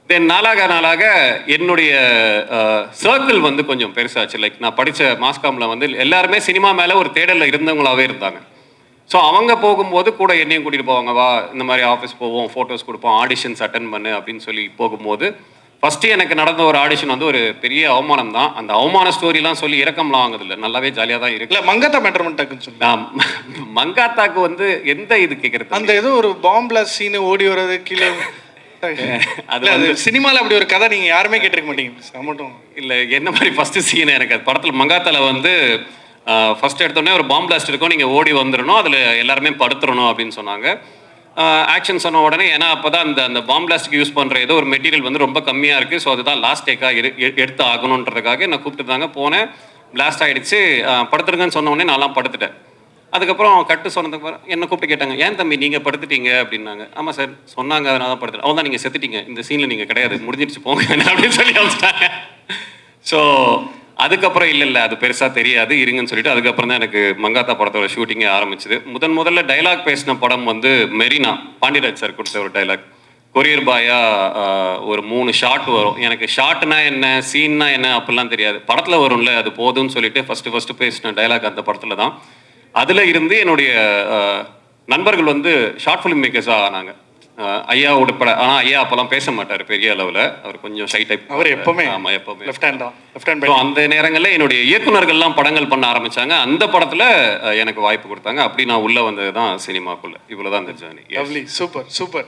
தென் நாளாக நாளாக என்னுடைய சர்க்கிள் வந்து கொஞ்சம் பெருசாச்சு லைக் நான் படித்த மாஸ்காமில் வந்து எல்லாருமே சினிமா மேலே ஒரு தேடலில் இருந்தவங்களாவே இருந்தாங்க ஸோ அவங்க போகும்போது கூட என்னையும் கூட்டிகிட்டு போவாங்க வா இந்த மாதிரி ஆஃபீஸ் போவோம் ஃபோட்டோஸ் கொடுப்போம் ஆடிஷன்ஸ் அட்டன் பண்ணு அப்படின்னு சொல்லி போகும்போது ஃபஸ்ட்டு எனக்கு நடந்த ஒரு ஆடிஷன் வந்து ஒரு பெரிய அவமானம் தான் அந்த அவமான ஸ்டோரிலாம் சொல்லி இறக்கம்லாம் வாங்குதில்ல நல்லாவே ஜாலியாக தான் இருக்கு இல்ல மங்கத்தா மெட்டர்மெண்ட் டக்குன்னு சொல்லு நான் மங்காத்தாக்கு வந்து எந்த இது கேட்குறது அந்த ஏதோ ஒரு பாம்பில் சீனு ஓடி வர்றது கீழே அது அது அது சினிமால அப்படி ஒரு கதை நீங்க யாருமே கேட்டிருக்க மாட்டீங்க மட்டும் இல்லை என்ன மாதிரி ஃபஸ்ட்டு சீன் எனக்கு அது படத்தில் மங்காத்தால வந்து ஃபர்ஸ்ட் எடுத்தோடனே ஒரு பாம்பு பிளாஸ்ட் இருக்கும் நீங்கள் ஓடி வந்துடணும் அதில் எல்லாருமே படுத்துடணும் அப்படின்னு சொன்னாங்க ஆக்ஷன் சொன்ன உடனே ஏன்னா அப்போ தான் அந்த அந்த பாம்பு பிளாஸ்ட்டுக்கு யூஸ் பண்ணுற ஏதோ ஒரு மெட்டீரியல் வந்து ரொம்ப கம்மியாக இருக்குது ஸோ அதுதான் லாஸ்ட் டேக்காக எடு எ- எடுத்து ஆகணுன்றதுக்காக நான் கூப்பிட்டுருந்தாங்க போனேன் பிளாஸ்ட் ஆகிடுச்சு படுத்துருங்கன்னு சொன்ன உடனே நான்லாம் படுத்துட்டேன் அதுக்கப்புறம் கட்டு சொன்னதுக்கு அப்புறம் என்ன கூப்பிட்டு கேட்டாங்க ஏன் தம்பி நீங்கள் படுத்துட்டீங்க அப்படின்னாங்க ஆமாம் சார் சொன்னாங்க அதனால தான் படுத்துட்டேன் அவன் தான் நீங்கள் செத்துட்டீங்க இந்த சீனில் நீங்கள் கிடையாது முடிஞ்சிடுச்சு போங்க அப்படின்னு சொல்லி அனுப்பிச்சிட்டாங்க ஸோ அதுக்கப்புறம் இல்லை இல்லை அது பெருசாக தெரியாது இருங்கன்னு சொல்லிட்டு அதுக்கப்புறம் தான் எனக்கு மங்காத்தா படத்தோட ஷூட்டிங்கே ஆரம்பிச்சது முதன் முதல்ல டைலாக் பேசின படம் வந்து மெரினா பாண்டியராஜ் சார் கொடுத்த ஒரு டைலாக் கொரியர் பாயா ஒரு மூணு ஷாட் வரும் எனக்கு ஷாட்னா என்ன சீன்னா என்ன அப்படிலாம் தெரியாது படத்தில் வரும்ல அது போதும்னு சொல்லிட்டு ஃபஸ்ட்டு ஃபஸ்ட்டு பேசின டைலாக் அந்த படத்தில் தான் அதில் இருந்து என்னுடைய ஆஹ், நண்பர்கள் வந்து ஷார்ட் ஃபிலிம் மேக்கர்ஸாக ஆனாங்க ஆஹ், ஐயா உட்பட ஆனால் ஐயா அப்போல்லாம் பேச மாட்டார் பெரிய அளவில் அவர் கொஞ்சம் ஷை டைப் அவர் எப்பவுமே ஆமாம் எப்பவுமே லெஃப்ட் ஹேண்ட் தான் லெஃப்ட் ஹேண்ட் ஸோ அந்த நேரங்களில் என்னுடைய இயக்குனர்கள்லாம் படங்கள் பண்ண ஆரம்பிச்சாங்க அந்த படத்தில் எனக்கு வாய்ப்பு கொடுத்தாங்க அப்படி நான் உள்ளே வந்தது தான் சினிமாக்குள்ளே இவ்வளோ தான் இந்த ஜேர்னி லவ்லி சூப்பர் சூப்பர்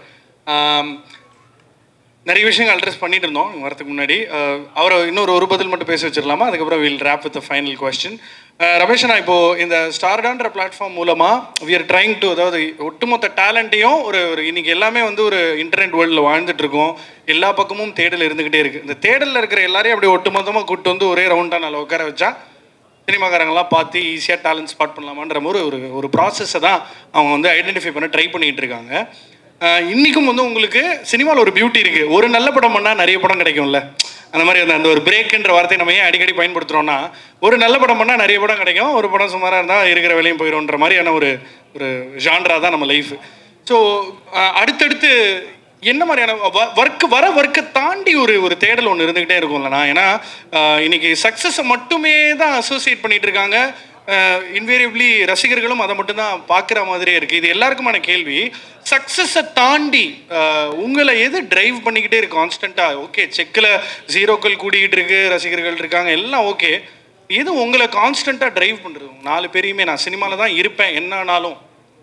நிறைய விஷயங்கள் அட்ரஸ் பண்ணிட்டு இருந்தோம் இங்க வரதுக்கு முன்னாடி அஹ், அவரை இன்னொரு ஒரு பதில் மட்டும் பேச வச்சிடலாமா அதுக்கப்புறம் will wrap with final question ரமேஷனா இப்போ இந்த ஸ்டார்டான்ற பிளாட்ஃபார்ம் மூலமா வி ஆர் ட்ரைங் டு அதாவது ஒட்டுமொத்த டேலண்ட்டையும் ஒரு ஒரு இன்னைக்கு எல்லாமே வந்து ஒரு இன்டர்நெட் வேர்ல்டில் வாழ்ந்துட்டு இருக்கோம் எல்லா பக்கமும் தேடல் இருந்துகிட்டே இருக்கு இந்த தேடலில் இருக்கிற எல்லாரையும் அப்படியே ஒட்டுமொத்தமாக கூட்டு வந்து ஒரே ரவுண்டாக நல்லா உட்கார வச்சா சினிமாக்காரங்களாம் பார்த்து ஈஸியாக டேலண்ட் ஸ்பாட் பண்ணலாமான்ற மாதிரி ஒரு ஒரு ப்ராசஸை தான் அவங்க வந்து ஐடென்டிஃபை பண்ண ட்ரை பண்ணிட்டு இருக்காங்க ஆஹ் இன்னிக்கும் வந்து உங்களுக்கு சினிமாவில் ஒரு பியூட்டி இருக்குது ஒரு நல்ல படம் பண்ணால் நிறைய படம் கிடைக்கும்ல அந்த மாதிரி அந்த அந்த ஒரு பிரேக்குன்ற வார்த்தையை நம்ம ஏன் அடிக்கடி பயன்படுத்துகிறோம்னா ஒரு நல்ல படம் பண்ணால் நிறைய படம் கிடைக்கும் ஒரு படம் சுமாராக இருந்தால் இருக்கிற வேலையும் போயிடும்ன்ற மாதிரியான ஒரு ஒரு ஜான்ரா தான் நம்ம லைஃப் ஸோ அடுத்தடுத்து என்ன மாதிரியான ஒர்க் வர ஒர்க்கை தாண்டி ஒரு ஒரு தேடல் ஒன்று இருந்துகிட்டே இருக்கும்லண்ணா ஏன்னா ஆஹ் இன்னைக்கு சக்ஸஸை மட்டுமே தான் அசோசியேட் பண்ணிட்டு இருக்காங்க இன்வேரியபிளி ரசிகர்களும் அதை மட்டும்தான் பார்க்குற மாதிரியே இருக்குது இது எல்லாருக்குமான கேள்வி சக்ஸஸை தாண்டி ஆஹ் உங்களை எது டிரைவ் பண்ணிக்கிட்டே இருக்கு கான்ஸ்டண்ட்டாக ஓகே செக்கில் ஜீரோக்கள் கூடிக்கிட்டு இருக்கு ரசிகர்கள் இருக்காங்க எல்லாம் ஓகே எது உங்களை கான்ஸ்டண்ட்டாக டிரைவ் பண்ணுறது நாலு பேரையுமே நான் சினிமாவில் தான் இருப்பேன் என்னன்னாலும்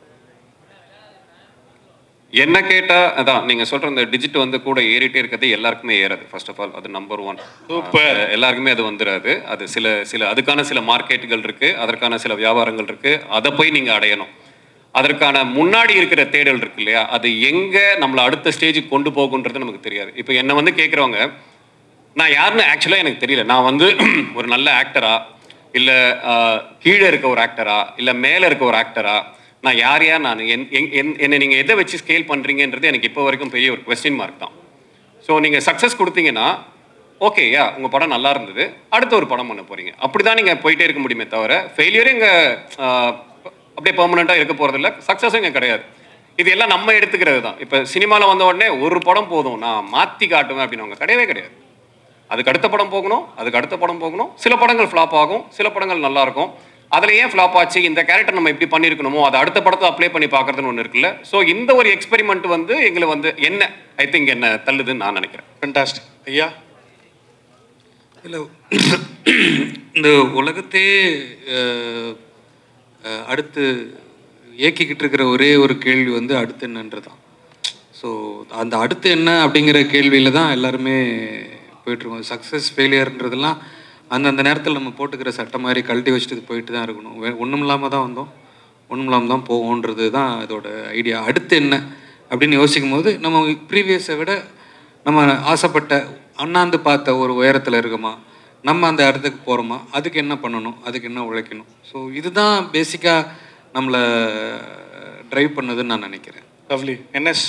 என்ன கேட்டால் அதான் நீங்கள் சொல்கிற அந்த டிஜிட் வந்து கூட ஏறிட்டே இருக்கிறது எல்லாருக்குமே ஏறாது ஃபர்ஸ்ட் ஆஃப் ஆல் அது நம்பர் ஒன் Super. எல்லாருக்குமே அது வந்துடாது அது சில சில அதுக்கான சில மார்க்கெட்டுகள் இருக்குது அதற்கான சில வியாபாரங்கள் இருக்குது அதை போய் நீங்கள் அடையணும் அதற்கான முன்னாடி இருக்கிற தேடல் இருக்கு இல்லையா அது எங்கே நம்மளை அடுத்த ஸ்டேஜுக்கு கொண்டு போகுன்றது நமக்கு தெரியாது இப்போ என்னை வந்து கேட்குறவங்க நான் யாருன்னு ஆக்சுவலாக எனக்கு தெரியல நான் வந்து ஒரு நல்ல ஆக்டரா இல்லை கீழே இருக்க ஒரு ஆக்டரா இல்லை மேலே இருக்க ஒரு ஆக்டரா நான் யார் யார் நான் என் என்- என்- என்னை நீங்கள் எதை வச்சு ஸ்கேல் பண்ணுறீங்கன்றது எனக்கு இப்போ வரைக்கும் பெரிய ஒரு கொஸ்டின் மார்க் தான் ஸோ நீங்கள் சக்ஸஸ் கொடுத்தீங்கன்னா ஓகே யா உங்கள் படம் நல்லா இருந்தது அடுத்த ஒரு படம் பண்ண போகிறீங்க அப்படி தான் நீங்கள் போயிட்டே இருக்க முடியுமே தவிர ஃபெயிலியரே இங்கே அப்படியே பெர்மனெண்ட்டாக இருக்க போகிறதில்ல சக்ஸஸும் இங்கே கிடையாது இது எல்லாம் நம்ம எடுத்துக்கிறது தான் இப்போ சினிமாவில் வந்த உடனே ஒரு படம் போதும் நான் மாற்றி காட்டுவேன் அப்படின்னு கிடையவே கிடையாது அதுக்கு அடுத்த படம் போகணும் அதுக்கு அடுத்த படம் போகணும் சில படங்கள் ஃப்ளாப் ஆகும் சில படங்கள் நல்லா இருக்கும் அதில் ஏன் ஃப்ளாப் ஆச்சு இந்த கேரக்டர் நம்ம இப்படி பண்ணியிருக்கணுமோ அதை அடுத்த படத்தை அப்ளை பண்ணி பார்க்கறதுன்னு ஒன்று இருக்குல்ல ஸோ இந்த ஒரு எக்ஸ்பெரிமெண்ட் வந்து எங்களை வந்து என்ன ஐ திங்க் என்ன தள்ளுதுன்னு நான் நினைக்கிறேன் ஃபென்டாஸ்டிக் ஐயா இல்லை இந்த உலகத்தையே அஹ், அஹ், அடுத்து இயக்கிக்கிட்டு இருக்கிற ஒரே ஒரு கேள்வி வந்து அடுத்து என்னன்றது தான் ஸோ அந்த அடுத்து என்ன அப்படிங்கிற கேள்வியில் தான் எல்லாருமே போயிட்டுருக்கோம் சக்ஸஸ் ஃபெயிலியர்ன்றதெல்லாம் அந்தந்த நேரத்தில் நம்ம போட்டுக்கிற சட்டை மாதிரி கழட்டி வச்சுட்டு போயிட்டு தான் இருக்கணும் வே ஒன்றும் இல்லாமல் தான் வந்தோம் ஒன்றும் இல்லாமல் தான் போவோன்றது தான் இதோட ஐடியா அடுத்து என்ன அப்படின்னு யோசிக்கும் போது நம்ம ப்ரீவியஸை விட நம்ம ஆசைப்பட்ட அண்ணாந்து பார்த்த ஒரு உயரத்தில் இருக்கோமா நம்ம அந்த இடத்துக்கு போகிறோமா அதுக்கு என்ன பண்ணணும் அதுக்கு என்ன உழைக்கணும் ஸோ இதுதான் பேசிக்காக நம்மளை ட்ரைவ் பண்ணுதுன்னு நான் நினைக்கிறேன் லவ்லி என்எஸ்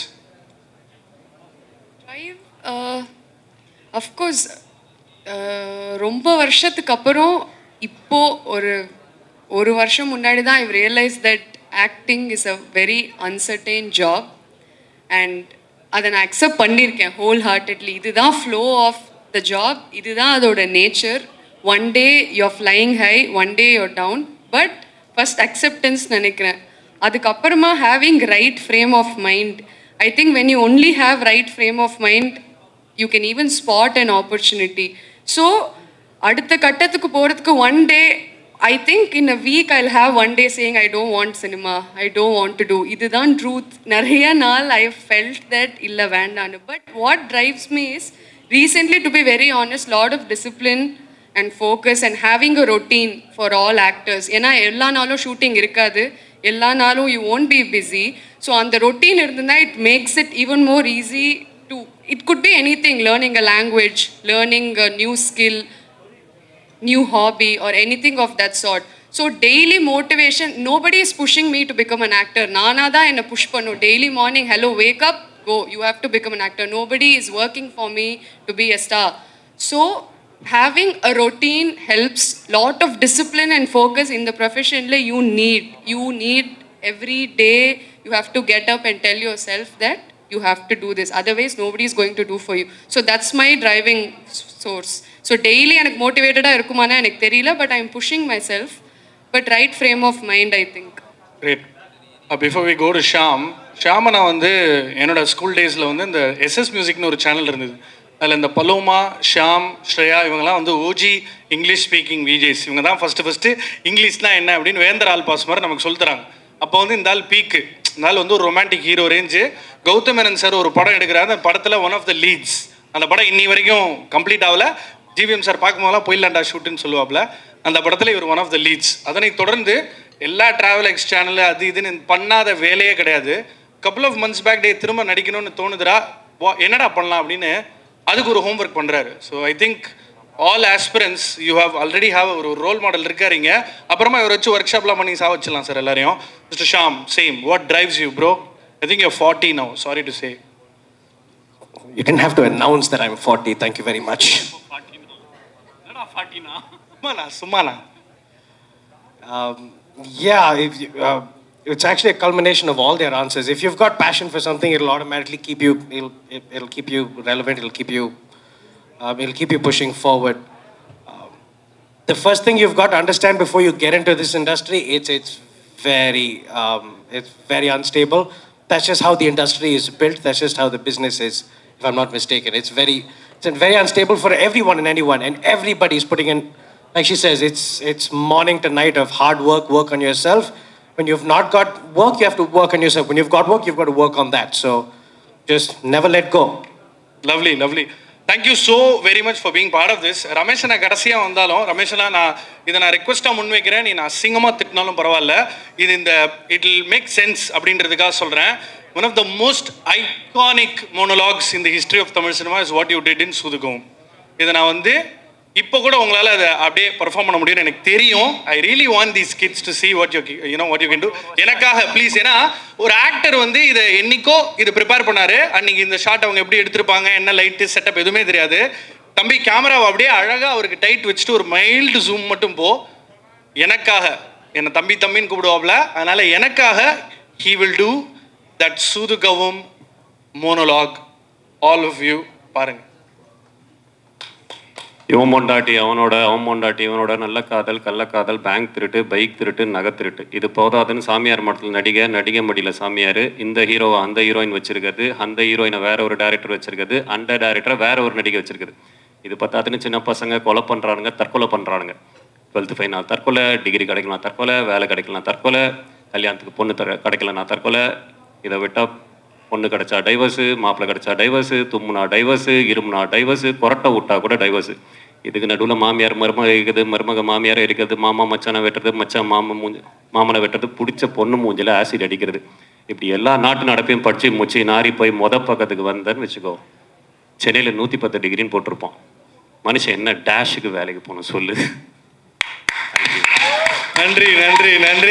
டிரைவ் அஃப்கோர்ஸ் ரொம்ப வருஷத்துக்கு அப்புறம் இப்போ ஒரு ஒரு வருஷம் முன்னாடி தான் I've realise that acting is a very uncertain job and அதை நான் அக்செப்ட் பண்ணியிருக்கேன் ஹோல் ஹார்ட்டட்லி இதுதான் ஃப்ளோ ஆஃப் த ஜாப் இதுதான் அதோட nature one day you're flying high one day you're down but first acceptance நினைக்கிறேன் அதுக்கப்புறமா having right frame of mind I think when you only have right frame of mind you can even spot an opportunity so அடுத்த கட்டத்துக்கு போகிறதுக்கு one day I think in a week I have one day saying I don't want cinema I don't want to do இதுதான் truth நிறைய நாள் I felt that இல்லை வேண்டான்னு but what drives me is recently to be very honest lot of discipline and focus and having a routine for all actors ஏன்னா எல்லா நாளும் shooting இருக்காது எல்லா நாளும் you won't be busy so அந்த routine இருந்ததுன்னா it makes it even more easy to it could be anything learning a language learning a new skill new hobby or anything of that sort. So daily motivation, nobody is pushing me to become an actor. Nana da in a push pano. Daily morning, hello, wake up, go. You have to become an actor. Nobody is working for me to be a star. So having a routine helps. Lot of discipline and focus in the profession like, you need. You need every day. You have to get up and tell yourself that you have to do this. Otherwise, nobody is going to do for you. So that's my driving s- source. So daily எனக்கு மோட்டிவேட்டடாக இருக்குமானா எனக்கு தெரியல but I am pushing myself but right frame of mind I think great before we go to Shaam ஷாமை நான் வந்து என்னோட school டேஸில் வந்து இந்த எஸ்எஸ் மியூசிக்னு ஒரு சேனல் இருந்தது அதில் இந்த பலோமா ஷாம் ஸ்ரேயா இவங்கெல்லாம் வந்து ஓஜி இங்கிலீஷ் ஸ்பீக்கிங் விஜேஸ் இவங்க தான் ஃபஸ்ட்டு ஃபஸ்ட்டு இங்கிலீஷ்னா என்ன அப்படின்னு வேந்தர் ஆல் பாஸ் மாதிரி நமக்கு சொல்லித் தராங்க அப்போ வந்து இந்த ஆள் பீக்கு இந்த ஆள் வந்து ஒரு romantic hero range Gautham Menon sir ஒரு படம் எடுக்கிறாரு அந்த படத்தில் ஒன் ஆஃப் த லீட்ஸ் அந்த படம் இன்னி வரைக்கும் கம்ப்ளீட் ஆகல ஜிவிஎம் சார் பார்க்கும்போதெல்லாம் போயிடலாண்டா ஷூட்டுன்னு சொல்லுவாப்ல அந்த படத்தில் இவர் ஒன் ஆஃப் த லீட்ஸ் அதனை தொடர்ந்து எல்லா ட்ராவல் எக்ஸ் சேனல் அது இதுன்னு பண்ணாத வேலையே கிடையாது couple of months back day திரும்ப நடிக்கணும்னு தோணுதுடா வா என்னடா பண்ணலாம் அப்படின்னு அதுக்கு ஒரு ஹோம்ஒர்க் பண்ணுறாரு so I think all aspirants you have already have ஒரு ரோல் மாடல் இருக்காருங்க அப்புறமா இவர் வச்சு ஒர்க் ஷாப்லாம் பண்ணி சா வச்சிடலாம் சார் எல்லாரையும் mister Shaam same what drives you bro I think you forty no sorry to say You didn't have to announce that I'm 40. Thank you very much. சும்மாண்ணா சும்மாண்ணா Um, yeah, if you, uh, it's actually a culmination of all their answers. If you've got passion for something, it'll automatically keep you. It'll, it, it'll keep you relevant. It'll keep you. Um, it'll keep you pushing forward. Um, the first thing you've got to understand before you get into this industry, it's it's very um, it's very unstable. That's just how the industry is built. That's just how the business is. If I'm not mistaken, it's very it's very unstable for everyone and anyone, and everybody is putting in like she says, it's it's morning to night of hard work, work on yourself. When you've not got work, you have to work on yourself. When you've got work, you've got to work on that. So just never let go. Lovely lovely thank you so very much for being part of this Ramesh நான் கடைசியாக வந்தாலும் ரமேஷனா நான் இதை நான் ரெக்வஸ்ட்டாக முன்வைக்கிறேன் நீ நான் அசிங்கமாக திட்டினாலும் பரவாயில்ல இது இந்த இட் வில் மேக் சென்ஸ் அப்படின்றதுக்காக சொல்கிறேன் one of the most iconic monologues in the history of Tamil cinema is what you did in சுதுகம் இதை நான் வந்து இப்போ கூட உங்களால் அதை அப்படியே பெர்ஃபார்ம் பண்ண முடியும்னு எனக்கு தெரியும் I really want these kids to see what you you know what you can do எனக்காக ப்ளீஸ் ஏன்னா ஒரு ஆக்டர் வந்து இதை என்னைக்கோ இது ப்ரிப்பேர் பண்ணாரு அன்னைக்கு இந்த ஷாட் அவங்க எப்படி எடுத்திருப்பாங்க என்ன லைட்டு செட்டப் எதுவுமே தெரியாது தம்பி கேமராவை அப்படியே அழகாக அவருக்கு டைட் வச்சுட்டு ஒரு மைல்டு ஜூம் மட்டும் போ எனக்காக என்னை தம்பி தம்பின்னு கூப்பிடுவாப்ல அதனால எனக்காக he will do that Soodhu Kavvum monologue all of you பாருங்க இவன் பொண்டாட்டி அவனோட அவன் பொண்டாட்டி இவனோட நல்ல காதல் கள்ளக்காதல் பேங்க் திருட்டு பைக் திருட்டு நகை திருட்டு இது போதாதுன்னு சாமியார் மடத்தில் நடிகை நடிகை மடியில் சாமியார் இந்த ஹீரோவை அந்த ஹீரோயின் வச்சிருக்கிறது அந்த ஹீரோயினை வேற ஒரு டேரக்டர் வச்சிருக்கிறது அந்த டேரக்டரை வேற ஒரு நடிகை வச்சிருக்குது இது பத்தாதுன்னு சின்ன பசங்க கொலை பண்ணுறானுங்க தற்கொலை பண்ணுறானுங்க டுவெல்த்து ஃபைனல் தற்கொலை டிகிரி கிடைக்கலாம் தற்கொலை வேலை கிடைக்கலாம் தற்கொலை கல்யாணத்துக்கு பொண்ணு தர கிடைக்கலனா தற்கொலை இதை விட்டால் பொண்ணு கிடைச்சா டைவர்ஸு மாப்பிள்ளை கிடைச்சா டைவர்ஸு தும்முனா டைவர்ஸு இருமுனா டைவர்ஸு கொரட்டை விட்டா கூட டைவர்ஸு இதுக்கு நடுவில் மாமியார் மருமக இருக்குது மருமக மாமியார் இருக்கிறது மாமா மச்சானை வெட்டுறது மச்சான் மாமா மூஞ்சி மாமனை வெட்டுறது பிடிச்ச பொண்ணு மூஞ்சில ஆசிட் அடிக்கிறது இப்படி எல்லா நாட்டு நடப்பையும் படிச்சு முச்சி நாரி போய் மொத பக்கத்துக்கு வந்தேன்னு வச்சுக்கோ சென்னையில் நூற்றி பத்து டிகிரின்னு போட்டிருப்போம் மனுஷன் என்ன டேஷுக்கு வேலைக்கு போகணும் சொல்லு நன்றி நன்றி நன்றி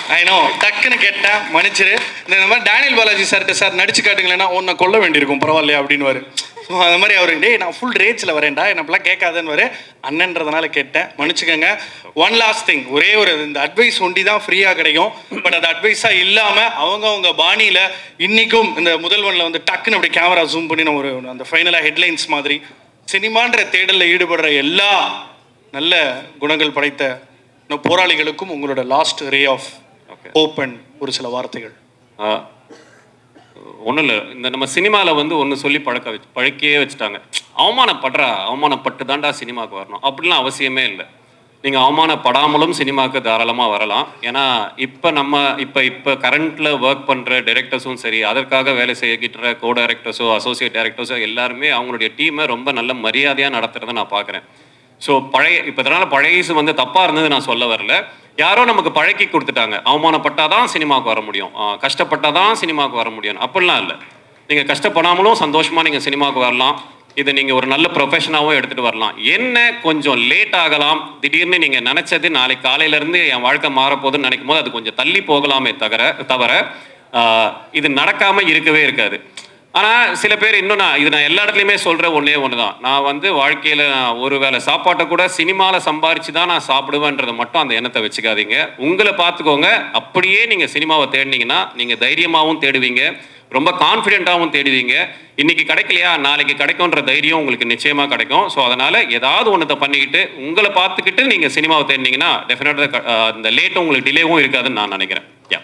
ஐ நோ டக்குன்னு கேட்டேன் மன்னிச்சிரு இந்த இந்த மாதிரி டேனியல் பாலாஜி சார்கிட்ட சார் நடிச்சு காட்டுங்களேன்னா உன்னை கொல்ல வேண்டியிருக்கும் பரவாயில்லையா அப்படின்னு ஸோ அந்த மாதிரி அவர் டேய் நான் ஃபுல் ரேஜில் வரேன்டா என்னப்பெல்லாம் கேட்காதன்னு வர அண்ணன்றதுனால கேட்டேன் மன்னிச்சுக்கோங்க ஒன் லாஸ்ட் திங் ஒரே ஒரு இந்த அட்வைஸ் ஒண்டி தான் ஃப்ரீயாக கிடைக்கும் பட் அது அட்வைஸாக இல்லாமல் அவங்கவங்க பாணியில் இன்னிக்கும் இந்த முதல்வனில் வந்து டக்குன்னு அப்படி கேமரா ஜூம் பண்ணி நான் ஒரு அந்த ஃபைனலாக ஹெட்லைன்ஸ் மாதிரி சினிமான்ற தேடலில் ஈடுபடுற எல்லா நல்ல குணங்கள் படைத்த இன்னும் போராளிகளுக்கும் உங்களோட last ray of Okay. Open ஒரு சில வார்த்தைகள் ஒன்றும் இல்லை இந்த நம்ம சினிமாவில் வந்து ஒன்று சொல்லி பழக்க வச்சு பழக்கியே வச்சுட்டாங்க அவமானப்படுறா அவமானப்பட்டு தான்டா சினிமாவுக்கு வரணும் அப்படிலாம் அவசியமே இல்லை நீங்கள் அவமானப்படாமலும் சினிமாவுக்கு தாராளமாக வரலாம் ஏன்னா இப்போ நம்ம இப்போ இப்போ கரண்ட்டில் ஒர்க் பண்ணுற டைரக்டர்ஸும் சரி அதற்காக வேலை செய்கின்ற கோ டைரக்டர்ஸோ அசோசியேட் டைரக்டர்ஸோ எல்லாருமே அவங்களுடைய டீமை ரொம்ப நல்ல மரியாதையாக நடத்துறதை நான் பார்க்குறேன் ஸோ பழைய இப்போ இதனால் பழையசு வந்து தப்பாக இருந்தது நான் சொல்ல வரல யாரோ நமக்கு பழக்கி கொடுத்துட்டாங்க அவமானப்பட்டாதான் சினிமாவுக்கு வர முடியும் ஆஹ் கஷ்டப்பட்டாதான் சினிமாவுக்கு வர முடியும் அப்படிலாம் இல்லை நீங்கள் கஷ்டப்படாமலும் சந்தோஷமாக நீங்கள் சினிமாவுக்கு வரலாம் இதை நீங்கள் ஒரு நல்ல ப்ரொஃபஷனாகவும் எடுத்துகிட்டு வரலாம் என்ன கொஞ்சம் லேட் ஆகலாம் திடீர்னு நீங்கள் நினச்சது நாளைக்கு காலையிலேருந்து என் வாழ்க்கை மாறப்போகுதுன்னு நினைக்கும் போது அது கொஞ்சம் தள்ளி போகலாமே தவிர தவிர ஆஹ் இது நடக்காமல் இருக்கவே இருக்காது ஆனால் சில பேர் இன்னும் நான் இது நான் எல்லா இடத்துலையுமே சொல்கிற ஒன்றே ஒன்று தான் நான் வந்து வாழ்க்கையில் நான் ஒரு வேளை சாப்பாட்டை கூட சினிமாவில் சம்பாரிச்சு தான் நான் சாப்பிடுவேன்றதை மட்டும் அந்த எண்ணத்தை வச்சுக்காதீங்க உங்களை பார்த்துக்கோங்க அப்படியே நீங்கள் சினிமாவை தேடினீங்கன்னா நீங்கள் தைரியமாகவும் தேடுவீங்க ரொம்ப கான்ஃபிடென்ட்டாகவும் தேடுவீங்க இன்னைக்கு கிடைக்கலையா நாளைக்கு கிடைக்கும்ன்ற தைரியம் உங்களுக்கு நிச்சயமாக கிடைக்கும் ஸோ அதனால் ஏதாவது ஒன்றத்தை பண்ணிக்கிட்டு உங்களை பார்த்துக்கிட்டு நீங்கள் சினிமாவை தேடினீங்கன்னா டெஃபினட்டாக இந்த லேட்டும் உங்களுக்கு டிலேவும் இருக்காதுன்னு நான் நினைக்கிறேன் யா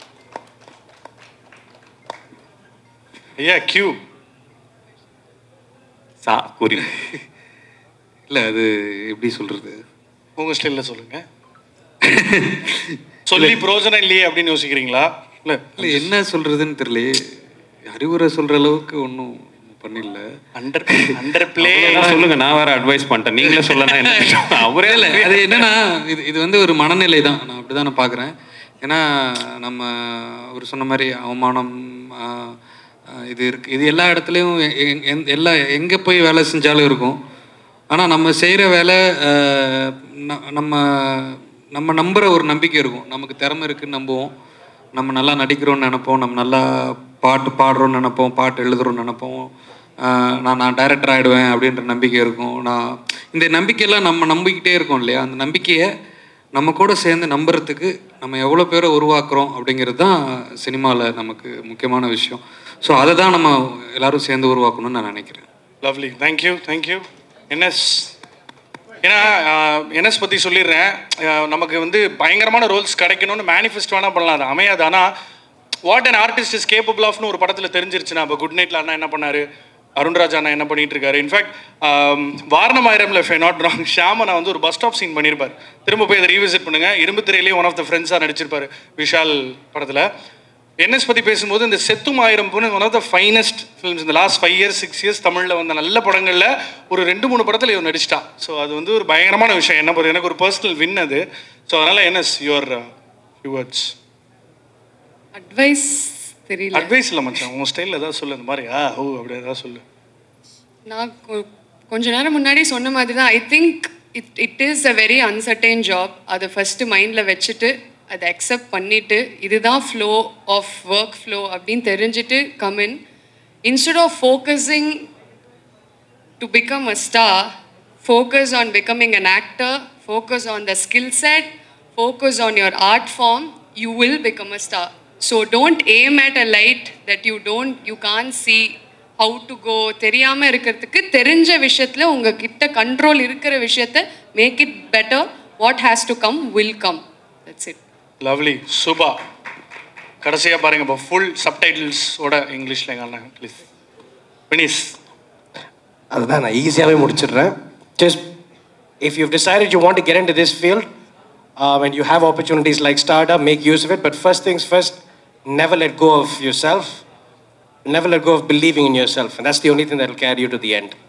ஐயா கியூ சா கூறி இல்லை அது எப்படி சொல்கிறது உங்க ஸ்டைல்ல சொல்லுங்க சொல்லி பிரயோஜனம் இல்லையே அப்படின்னு யோசிக்கிறீங்களா இல்ல இல்லை என்ன சொல்கிறதுன்னு தெரியலையே அறிவுரை சொல்கிற அளவுக்கு ஒன்றும் பண்ணிடல அண்டர் அண்டர் பிளே அதான் சொல்லுங்க நான் வேற அட்வைஸ் பண்ணிட்டேன் நீங்களே சொல்லலாம் என்ன அவரே இல்லை அது என்னன்னா இது இது வந்து ஒரு மனநிலை தான் நான் அப்படி தான் நான் பார்க்குறேன் ஏன்னா நம்ம அவர் சொன்ன மாதிரி அவமானம் ஆஹ், ஆஹ், இது இருக்கு இது எல்லா இடத்துலையும் எ- எ- எந்த- எல்லா எங்கே போய் வேலை செஞ்சாலும் இருக்கும் ஆனால் நம்ம செய்கிற வேலை ஆஹ், ந- நம்ம நம்ம நம்புகிற ஒரு நம்பிக்கை இருக்கும் நமக்கு திறமை இருக்குன்னு நம்புவோம் நம்ம நல்லா நடிக்கிறோம்னு நினைப்போம் நம்ம நல்லா பாட்டு பாடுறோம்னு நினைப்போம் பாட்டு எழுதுறோம்னு நினைப்போம் ஆஹ் நான் நான் டைரக்டர் ஆகிடுவேன் அப்படின்ற நம்பிக்கை இருக்கும் நான் இந்த நம்பிக்கையெல்லாம் நம்ம நம்பிக்கிட்டே இருக்கோம் இல்லையா அந்த நம்பிக்கையை நம்ம கூட சேர்ந்து நம்புறதுக்கு நம்ம எவ்வளோ பேரை உருவாக்குறோம் அப்படிங்கிறது தான் சினிமாவில் நமக்கு முக்கியமான விஷயம் ஸோ அதை தான் நம்ம எல்லாரும் சேர்ந்து உருவாக்கணும்னு நான் நினைக்கிறேன் லவ்லி தேங்க்யூ தேங்க்யூ என்எஸ் ஏன்னா என்எஸ் பற்றி சொல்லிடுறேன் அஹ், நமக்கு வந்து பயங்கரமான ரோல்ஸ் கிடைக்கணும்னு மேனிஃபெஸ்ட் வேணால் பண்ணலாம் அது அமையாது ஆனால் what an artist is capable ஆஃப்னு ஒரு படத்தில் தெரிஞ்சிருச்சுன்னா இப்போ குட் நைட்ல அண்ணா என்ன பண்ணாரு அருண்ராஜ் அண்ணா என்ன பண்ணிட்டு இருக்காரு இன்ஃபேக்ட் வாரணமாயிரம்ல ஃபே நாட் ராங் ஷாமனா வந்து ஒரு பஸ் ஸ்டாப் சீன் பண்ணியிருப்பார் திரும்ப போய் அதை ரீவிசிட் பண்ணுங்க இரும்பு திரையிலேயே ஒன் ஆஃப் த ஃப்ரெண்ட்ஸாக நடிச்சிருப்பாரு விஷால் படத்தில் என்எஸ் பற்றி பேசும்போது இந்த செத்தும் ஆயிரம் பொண்ணு one of the finest films இந்த last five years six years தமிழில் வந்த நல்ல படங்களில் ஒரு ரெண்டு மூணு படத்தில் இவன் நடிச்சிட்டா ஸோ அது வந்து ஒரு பயங்கரமான விஷயம் என்ன பொறுத்த எனக்கு ஒரு பர்சனல் வின் அது ஸோ அதனால் என்எஸ் யுவர் யுவர்ட்ஸ் அட்வைஸ் தெரியல அட்வைஸ் இல்லை மச்சான் உன் ஸ்டைலில் ஏதாவது சொல்லு இந்த மாதிரி ஆ ஓ அப்படி ஏதாவது சொல்லு நான் கொ- கொஞ்ச நேரம் முன்னாடி சொன்ன மாதிரி தான் I think it it is a very uncertain job அதை ஃபஸ்ட்டு மைண்டில் வச்சுட்டு அதை அக்செப்ட் பண்ணிவிட்டு இதுதான் ஃப்ளோ ஆஃப் ஒர்க் ஃப்ளோ அப்படின்னு தெரிஞ்சுட்டு come in instead of focusing to become a star, focus on becoming an actor, focus on the skill set, focus on your art form, you will become a star. So don't aim at a light that you don't, you can't see how to go. தெரியாம இருக்கிறதுக்கு தெரிஞ்ச விஷயத்துல உங்ககிட்ட control இருக்கிற விஷயத்த make it better what has to come will come that's it lovely Subha கடைசியாக பாருங்க இப்போ ஃபுல் சப்டைட்டில்ஸோட இங்கிலீஷில் எங்கள் அண்ணன் ப்ளீஸ் பினிஷ் அதுதான் நான் ஈஸியாகவே முடிச்சிடுறேன் just if you decided you want to get into this field when you have opportunities like startup make use of it but first things first never let go of yourself never let go of believing in yourself and that's the only thing that will carry you to the end